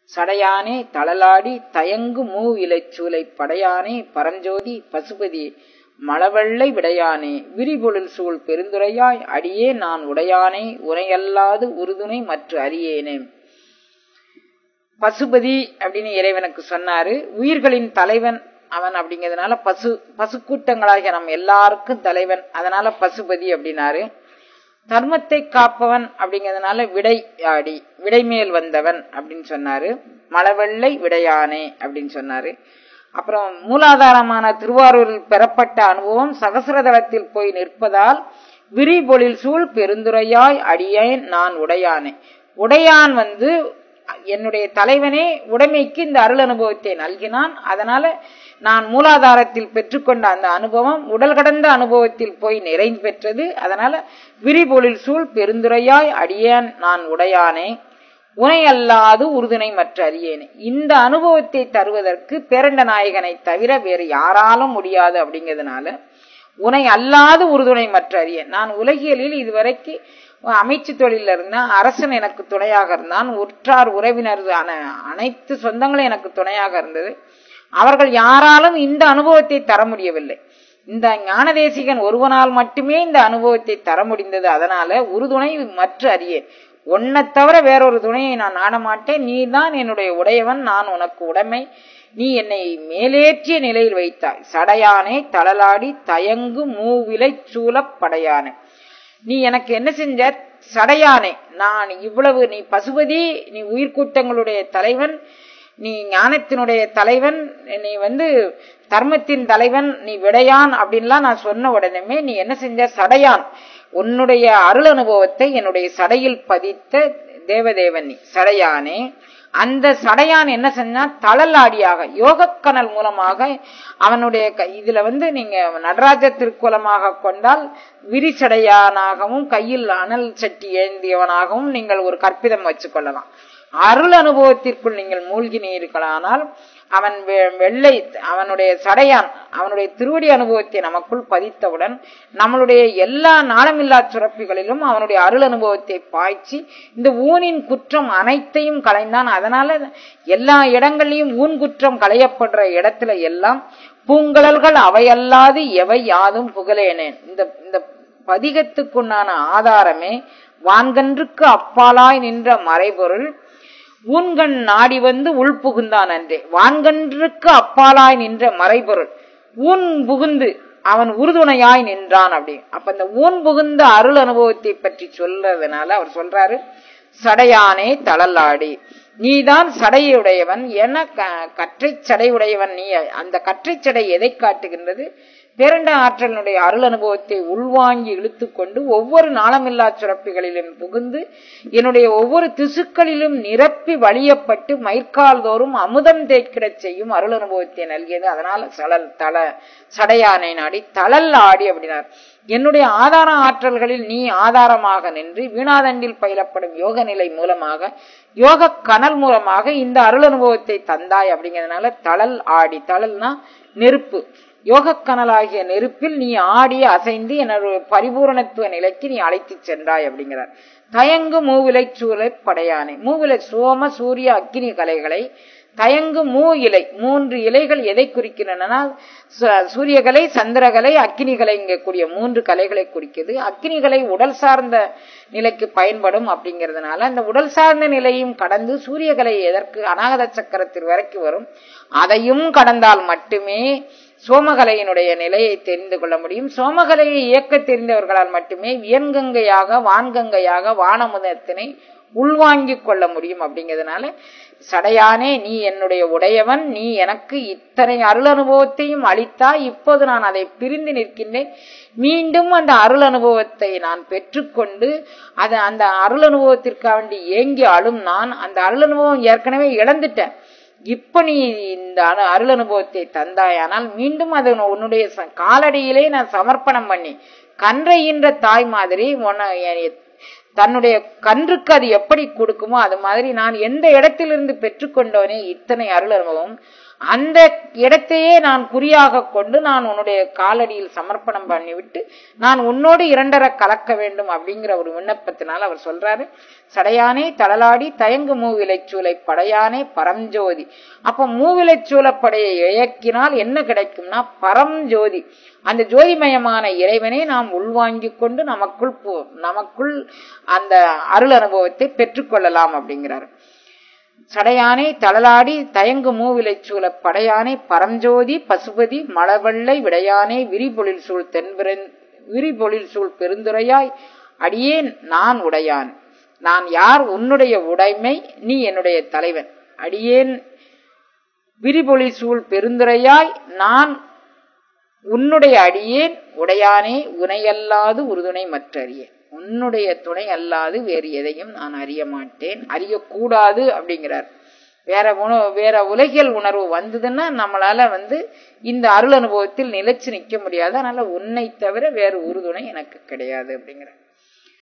சடையானே தளலாடி தயங்கு மூ இலைச்சூலை படையானே பரஞ்சோதி பசுபதி மலவெள்ளை விடையானே விரிபொழில் சூழ் பெருந்துரையாய் அடியே நான் உடையானே உரையல்லாது உறுதுணை மற்ற அறியேனே பசுபதி அப்படின்னு இறைவனுக்கு சொன்னாரு உயிர்களின் தலைவன் அவன் அப்படிங்கிறதுனால பசு பசுக்கூட்டங்களாகிய நம்ம எல்லாருக்கும் தலைவன் அதனால பசுபதி அப்படின்னாரு தர்மத்தை காப்பவன் அப்படிங்கிறதுனால விடை ஆடி விடைமேல் வந்தவன் அப்படின்னு சொன்னாரு மலவெள்ளை விடையானே அப்படின்னு சொன்னாரு அப்புறம் மூலாதாரமான திருவாரூரில் பெறப்பட்ட அனுபவம் சகசிரதளத்தில் போய் நிற்பதால் விரிபொழில் சூழ் பெருந்துரையாய் அடியேன் நான் உடையானே உடையான் வந்து என்னுடைய தலைவனே உடைமைக்கு இந்த அருள் அனுபவத்தை நல்கினான் அதனால நான் மூலாதாரத்தில் பெற்றுக்கொண்ட அந்த அனுபவம் உடல் கடந்த அனுபவத்தில் போய் நிறைந்து பெற்றது அதனால விரிபொழில் சூழ் பெருந்துரையாய் அடியேன் நான் உடையானே உனை அல்லாது உறுதுணை மற்ற அறியேனே இந்த அனுபவத்தை தருவதற்கு பேரண்ட நாயகனை தவிர வேறு யாராலும் முடியாது அப்படிங்கிறதுனால உனை அல்லாது உறுதுணை மற்ற அறியேன் நான் உலகியலில் இதுவரைக்கு அமைச்சு தொழில இருந்தேன் அரசன் எனக்கு துணையாக இருந்தான் உற்றார் உறவினர் அனைத்து சொந்தங்களும் எனக்கு துணையாக இருந்தது அவர்கள் யாராலும் இந்த அனுபவத்தை தர முடியவில்லை இந்த ஞானதேசிகன் ஒருவனால் மட்டுமே இந்த அனுபவத்தை தர முடிந்தது அதனால உறுதுணை மற்ற அறியேன் உன்னை தவிர வேறொரு துணையை நான் நாட மாட்டேன் நீ தான் என்னுடைய உடையவன் நான் உனக்கு உடைமை நீ என்னை மேலேற்றிய நிலையில் வைத்தாய் சடையானே தளலாடி தயங்கு மூவிலை சூழப் படையானே நீ எனக்கு என்ன செஞ்ச சடையானே நான் இவ்வளவு நீ பசுபதி நீ உயிர்கூட்டங்களுடைய தலைவன் நீ ஞானத்தினுடைய தலைவன் நீ வந்து தர்மத்தின் தலைவன் நீ விடையான் அப்படின்லாம் நான் சொன்ன உடனே நீ என்ன செஞ்ச சடையான் உன்னுடைய அருள் அனுபவத்தை என்னுடைய சடையில் பதித்த தேவதேவன் நீ சடையானே அந்த சடையான் என்ன செஞ்சா தளலாடியாக யோகக்கனல் மூலமாக அவனுடைய இதுல வந்து நீங்க நடராஜ திருக்குலமாக கொண்டால் விரிசடையானாகவும் கையில் அனல் சட்டி ஏந்தியவனாகவும் நீங்கள் ஒரு கற்பிதம் வச்சுக்கொள்ளலாம் அருள் அனுபவத்திற்குள் நீங்கள் மூழ்கினீர்களானால் அவன் வெள்ளை அவனுடைய சடையான் அவனுடைய திருவடி அனுபவத்தை நமக்குள் பதித்தவுடன் நம்மளுடைய எல்லா நாளமில்லா சுரப்பிகளிலும் அவனுடைய அருள் அனுபவத்தை பாய்ச்சி இந்த ஊனின் குற்றம் அனைத்தையும் களைந்தான் அதனால எல்லா இடங்களையும் ஊன் குற்றம் களையப்படுற இடத்துல எல்லாம் பூங்கலல்கள் அவையல்லாது எவை யாதும் புகழேனேன் இந்த இந்த பதிகத்துக்குண்டான ஆதாரமே வான்கன்றுக்கு அப்பாலாய் நின்ற மறைபொருள் ஊன்கண் நாடி வந்து உள் புகுந்தான் அன்றே வான்கன்றுக்கு அப்பாலாய் நின்ற மறைபொருள் ஊன் புகுந்து அவன் உறுதுணையாய் நின்றான் அப்படி அப்ப இந்த ஊன் புகுந்த அருள் அனுபவத்தை பற்றி சொல்றதுனால அவர் சொல்றாரு சடையானே தளலாடி நீதான் சடையுடையவன் என கற்றை சடையுடையவன் நீ அந்த கற்றை சடை எதை காட்டுகின்றது பேரண்ட ஆற்றலினுடைய அருள் அனுபவத்தை உள்வாங்கி இழுத்துக்கொண்டு ஒவ்வொரு நாளமில்லா சுரப்பிகளிலும் புகுந்து என்னுடைய ஒவ்வொரு திசுக்களிலும் நிரப்பி வழியப்பட்டு மயிர்கால் தோறும் அமுதம் தேய்க்கிடச் செய்யும் அருள் அனுபவத்தை நல்கியது அதனால சலல் தள சடையானை நாடி தளல் ஆடி அப்படின்னார் என்னுடைய ஆதார ஆற்றல்களில் நீ ஆதாரமாக நின்று வீணாதண்டில் பயிலப்படும் யோக நிலை மூலமாக யோக கனல் மூலமாக இந்த அருள் அனுபவத்தை தந்தாய் அப்படிங்கிறதுனால தளல் ஆடி தளல்னா நெருப்பு யோகக்கனலாகிய நெருப்பில் நீ ஆடி அசைந்து என்னோட பரிபூரணத்துவ நிலைக்கு நீ அழைத்து சென்றாய் அப்படிங்கிறார் தயங்கு மூவிலை சூழலை படையானே மூவிலை சோம சூரிய அக்னி கலைகளை தயங்கு மூ இலை மூன்று இலைகள் எதை குறிக்கின்றன சூரியகலை சந்திரகலை அக்னிகளை கூடிய மூன்று கலைகளை குறிக்கிறது அக்னிகளை உடல் சார்ந்த நிலைக்கு பயன்படும் அப்படிங்கிறதுனால அந்த உடல் சார்ந்த நிலையும் கடந்து சூரியகலை எதற்கு அநாகத சக்கரத்தில் வரைக்கும் வரும் அதையும் கடந்தால் மட்டுமே சோமகலையினுடைய நிலையை தெரிந்து கொள்ள முடியும் சோமகலையை இயக்க தெரிந்தவர்களால் மட்டுமே வியன்கங்கையாக வான்கங்கையாக வானமுதத்தினை உள்வாங்கிக் கொள்ள முடியும் அப்படிங்கிறதுனால சடையானே நீ என்னுடைய உடையவன் நீ எனக்கு இத்தனை அருள் அனுபவத்தையும் அளித்தா இப்போது நான் அதை பிரிந்து நிற்கின்றேன் மீண்டும் அந்த அருள் அனுபவத்தை நான் பெற்றுக்கொண்டு அது அந்த அருள் அனுபவத்திற்காக வேண்டி ஏங்கி அழும் நான் அந்த அருள் அனுபவம் ஏற்கனவே இழந்துட்டேன் இப்ப நீ இந்த அனு அருள் அனுபவத்தை தந்தாயானால் மீண்டும் அது உன்னுடைய காலடியிலே நான் சமர்ப்பணம் பண்ணி கன்றையின்ற தாய் மாதிரி உன்னை தன்னுடைய கன்றுக்கு அது எப்படி கொடுக்குமோ அது மாதிரி நான் எந்த இடத்திலிருந்து பெற்றுக்கொண்டோனே இத்தனை அருள் அனுபவம் அந்த இடத்தையே நான் குறியாக கொண்டு நான் உன்னுடைய காலடியில் சமர்ப்பணம் பண்ணிவிட்டு நான் உன்னோடு இரண்டரை கலக்க வேண்டும் அப்படிங்கிற ஒரு விண்ணப்பத்தினால் அவர் சொல்றாரு சடையானே தளலாடி தயங்கு மூவிலைச்சூலை படையானே பரஞ்சோதி அப்ப மூவிலைச்சூலப்படையை இயக்கினால் என்ன கிடைக்கும்னா பரஞ்சோதி அந்த ஜோதிமயமான இறைவனை நாம் உள்வாங்கிக் கொண்டு நமக்குள் போ- நமக்குள் அந்த அருள் அனுபவத்தை பெற்றுக்கொள்ளலாம் அப்படிங்கிறார் சடையானை தளலாடி தயங்கு மூவிலைச் சூழ படையானை பரஞ்சோதி பசுபதி மலவள்ளை விடையானே விரிபொழில் சூழ் தென்பிரன் விரிபொழில் சூழ் பெருந்துரையாய் அடியேன் நான் உடையான் நான் யார் உன்னுடைய உடைமை நீ என்னுடைய தலைவன் அடியேன் விரிபொழி சூழ் பெருந்துரையாய் நான் உன்னுடைய அடியேன் உடையானே உனையல்லாது உறுதுணை மற்றறியேன் உன்னுடைய துணை அல்லாது வேறு எதையும் நான் அறிய மாட்டேன் அறியக்கூடாது அப்படிங்கிறார் வேற உணவு வேற உலகியல் உணர்வு வந்ததுன்னா நம்மளால வந்து இந்த அருள் அனுபவத்தில் நிலைச்சு நிற்க முடியாது அதனால உன்னை தவிர வேறு உறுதுணை எனக்கு கிடையாது அப்படிங்கிறார்